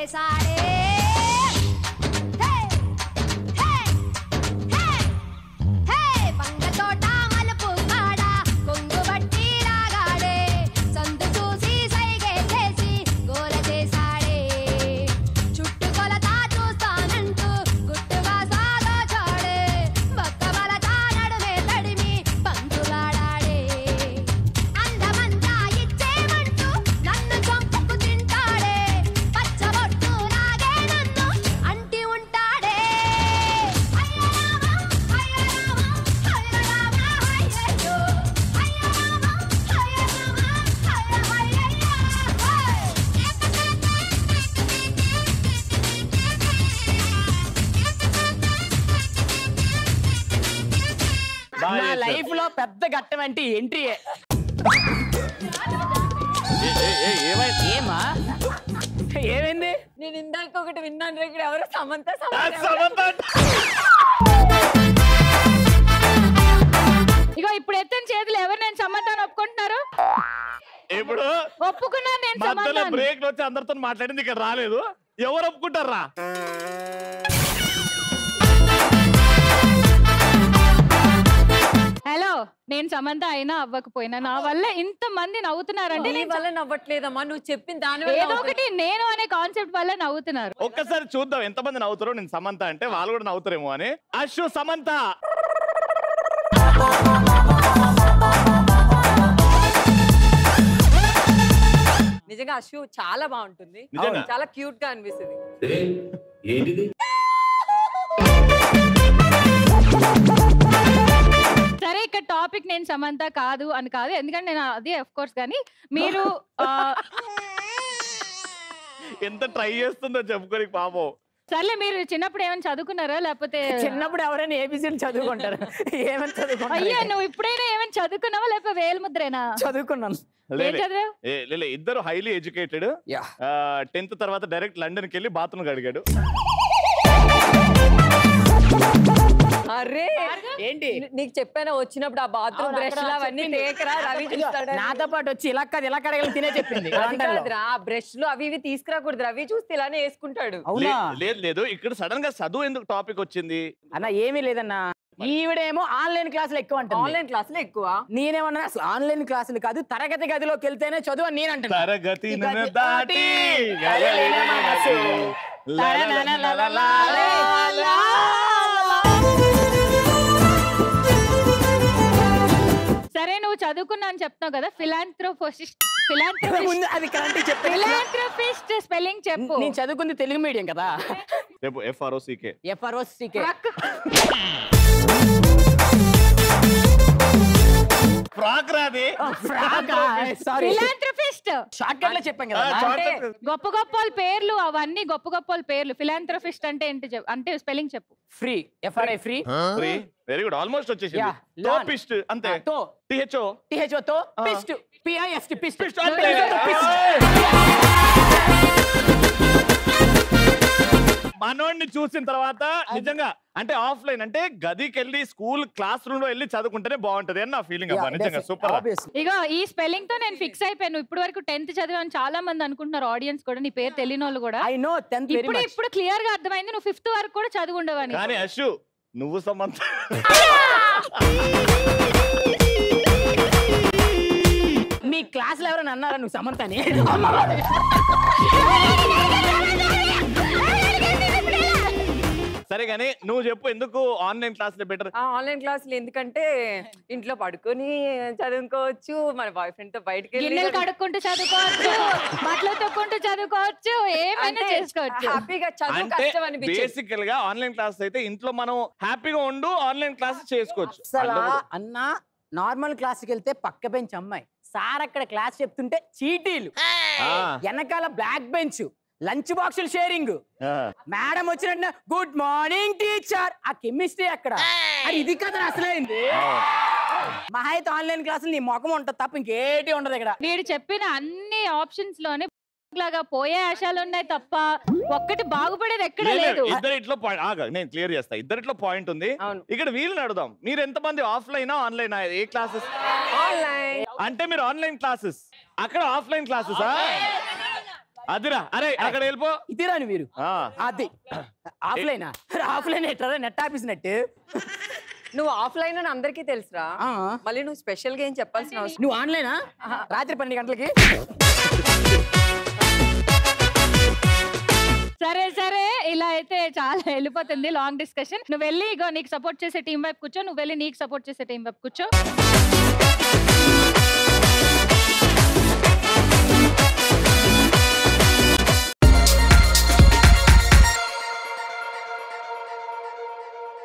చేసాడే హే! హే! హే! హే! పంగ తోట మలుపు కాడ కొంగు బట్టి రాగాడే సందు చూసి సైగే చేసి గోల చేసాడే చుట్టుకొలత చూస్తానంటూ గుట్టుగా సాగచాడే బక్క బలత నడుమే తడిమి పంచులాడాడే అందమంతా ఇచ్చేమంటూ నన్ను చంపుకు తింటాడే పచ్చబొట్టు లాగే నన్ను అంటి ఉంటాడే అయ్య రామ అయ్య రామ అయ్య రామ అయ్యయ్యో అయ్య రామ అయ్య రామ అయ్య బాగా నా చేశారు. లైఫ్ లో పెద్ద ఘట్టం అంటే ఎంట్రీ ఏ, ఏ, ఏ, ఏమైంది ఏమా ఏమైంది నేను ఇందాక ఒకటి విన్నాను ఇక్కడ ఎవరు సమంత ఆ, సమంత సమంత ఇగో ఇప్పుడు ఎత్తని చేతులు ఎవరు నేను సమంతాన్ని ఒప్పుకుంటున్నారు ఇప్పుడు ఒప్పుకున్నాను నేను మధ్యలో సమంతాన్ని బ్రేక్ వచ్చి అందరితో మాట్లాడింది ఇక్కడ రాలేదు ఎవరు ఒప్పుకుంటారా హలో నేను సమంత అయినా అవ్వకపోయినా నా వల్ల ఇంత మంది నవ్వుతున్నారంటే నీ నేను వల్ల నవ్వట్లేదమ్మా నువ్వు చెప్పిన దాని వల్ల ఏదో ఒకటి నేను అనే కాన్సెప్ట్ వల్ల నవ్వుతున్నారు ఒక్కసారి చూద్దాం ఎంతమంది నవ్వుతారో నేను సమంత అంటే వాళ్ళు కూడా నవ్వుతారేమో అని అశ్వ సమంత నిజంగా అశు చాలా బాగుంటుంది నిజంగా? చాలా క్యూట్ గా అనిపిస్తుంది ఏంటిది సరే ఇక్కడ టాపిక్ నేను సమంత కాదు అని కాదు ఎందుకంటే నేను అది అఫ్ కోర్స్ కానీ మీరు ఆ, ఎంత ట్రై చేస్తుందో చెప్పుకోనికి పాపం సర్లే మీరు చిన్నప్పుడు ఏమైనా చదువుకున్నారా లేకపోతే చిన్నప్పుడు ఎవరైనా ఏబిసిడి చదువుకుంటారు ఏమని చదువుకుంటారు అయ్యా నువ్వు ఇప్పుడైనా ఏమైనా చదువుకున్నావా లేకపోతే వేలుముద్రేనా చదువుకున్నాను ఏం లేలే. చదివావు ఏ, లేలే ఇద్దరు హైలీ ఎడ్యుకేటెడ్ యా టెన్త్ తర్వాత డైరెక్ట్ లండన్ కి వెళ్ళి బాత్రూమ్ అడిగాడు అరే ఏంటి నీ- నీకు చెప్పాను వచ్చినప్పుడు ఆ బాత్రూమ్ అవును, బ్రష్ అక్కడ అవన్నీ చెప్పింది. తేకరా రవి చూస్తాడు నాతో పాటు వచ్చి ఇలా కాదు ఇలా కడగలు తినే చెప్పింది లండన్ లో. బ్రష్ లు అవి ఇవి తీసుకురాకూడదు రవి చూస్తే ఇలానే వేసుకుంటాడు అవునా లే- లేదు లేదు ఇక్కడ సడన్ గా చదువు ఎందుకు టాపిక్ వచ్చింది అన్న ఏమీ లేదన్నా ఈవిడేమో ఆన్లైన్ క్లాసులు ఎక్కువ అంటుంది ఆన్లైన్ క్లాసులు ఎక్కువ నేనేమన్నా అసలు ఆన్లైన్ క్లాసులు కాదు తరగతి గదిలోకి వెళ్తేనే చదువు అని నేను అంటున్నా తరగతి ఇక అది దాటి గగలిన మనసు. సరే నువ్వు చదువుకున్నా అని చెప్తున్నావు కదా ఫిలాంథ్రోఫోసిస్ట్ ఫిలాంథ్రోఫిస్ట్ ముందు అది కరెంట్ చెప్పి ఫిలాంథ్రోఫిస్ట్ స్పెల్లింగ్ చెప్పు నేను చదువుకుంది తెలుగు మీడియం కదా రేపు ఎఫ్ఆర్ఓసీకే ఎఫ్ఆర్ఓసికే ఫ్రాక్ రాది సారీ ఫిలాంథ్రోఫిస్ట్ షార్ట్ కట్ లో చెప్పాం కదా ఆ, అన్న. short cut. గొప్ప గొప్ప వాళ్ళ పేర్లు అవన్నీ గొప్ప గొప్ప వాళ్ళ పేర్లు ఫిలాంథ్రోఫిస్ట్ అంటే ఏంటి చెప్పు అంటే స్పెల్లింగ్ చెప్పు free FRI free free very good almost వచ్చేసింది Yeah, learn. టోపిస్ట్ అంతే తో టిహెచ్ఓ టిహెచ్ఓ తో పిస్ట్ పిఐఎస్టి పిస్ట్ మనోడిని చూసిన తర్వాత నిజంగా అంటే ఆఫ్లైన్ అంటే గదికి వెళ్ళి స్కూల్ క్లాస్ రూమ్ లో వెళ్ళి చదువుకుంటేనే బాగుంటది అని నా ఫీలింగ్ అబ్బా నిజంగా సూపర్ ఇగో ఈ స్పెల్లింగ్ తో నేను ఫిక్స్ అయిపోయాను ఇప్పుడు వరకు టెన్త్ చదివాను చాలా మంది అనుకుంటున్నారు ఆడియన్స్ కూడా నీ పేరు తెలియని వాళ్ళు కూడా ఐ నో టెన్త్ వెరీ ఇప్పుడు మచ్ ఇప్పుడు క్లియర్ గా అర్థమైంది నువ్వు ఫిఫ్త్ వరకు కూడా చదువు ఉండవని కానీ అశు నువ్వు సమంత మీ క్లాస్ లో ఎవరైనా అన్నారా నువ్వు సమంతని సరే కానీ నువ్వు చెప్పు ఎందుకు ఆన్లైన్ క్లాస్ బెటర్ ఆ ఆన్లైన్ క్లాసులు ఎందుకంటే ఇంట్లో పడుకొని చదువుకోవచ్చు మన బాయ్ ఫ్రెండ్ తో బయటకి గిన్నెలు కడుక్కుంటూ చదువుకోవచ్చు బట్టలు తొక్కుంటూ చదువుకోవచ్చు ఏమైనా చేసుకోవచ్చు హ్యాపీగా చదువు అంటే కష్టం అనిపించింది బేసికల్ గా ఆన్లైన్ క్లాస్ అయితే ఇంట్లో మనం హ్యాపీగా ఉండు ఆన్లైన్ క్లాస్ చేసుకోవచ్చు అసలు అందులో- అన్న నార్మల్ క్లాస్కి వెళ్తే పక్క బెంచ్ అమ్మాయి సార్ అక్కడ క్లాస్ చెప్తుంటే చీటీలు ఆ, వెనకాల బ్లాక్ బెంచ్ లంచ్ బాక్సులు షేరింగ్ ఆ. మేడం వచ్చినట్టు గుడ్ మార్నింగ్ టీచర్ ఆ కెమిస్ట్రీ అక్కడ అది ఇది కదా అసలైంది మహా అయితే ఆన్లైన్ క్లాసులు నీ ముఖం ఉంటుంది తప్ప ఇంకేటి ఉండదు ఇక్కడ వీడు చెప్పిన అన్ని ఆప్షన్స్ లోనే లాగా పోయే ఆశాలు ఉన్నాయి తప్ప ఒక్కటి బాగుపడేది ఎక్కడ లేదు, లేదు ఇద్దరిట్లో పాయింట్ ఆగ నేను క్లియర్ చేస్తా ఇద్దరిట్లో పాయింట్ ఉంది అవును. ఇక్కడ వీళ్ళని అడుగుదాం మీరు ఎంతమంది ఆఫ్లైన్ ఆన్లైన్ ఏ క్లాసెస్ ఆన్లైన్ అంటే మీరు ఆన్లైన్ క్లాసెస్ అక్కడ ఆఫ్లైన్ క్లాసెసా అదిరా అరే అక్కడ వెళ్ళిపో ఇదిరాని మీరు ఆ, అది ఆఫ్లైనా ఆఫ్లైన్ ఎట్రా నెట్ ఆఫీస్ నెట్ నువ్వు ఆఫ్లైన్ అని అందరికీ తెలుసురా ఆ. మళ్ళీ నువ్వు స్పెషల్ గా ఏం చెప్పాల్సిన అవసరం నువ్వు ఆన్లైనా రాత్రి పన్నెండు గంటలకి సరే సరే ఇలా అయితే చాలా వెళ్ళిపోతుంది లాంగ్ డిస్కషన్ నువ్వు వెళ్ళి ఇగో నీకు సపోర్ట్ చేసే టీం వైపు కూర్చో నువ్వు వెళ్ళి నీకు సపోర్ట్ చేసే టీం వైపు కూర్చో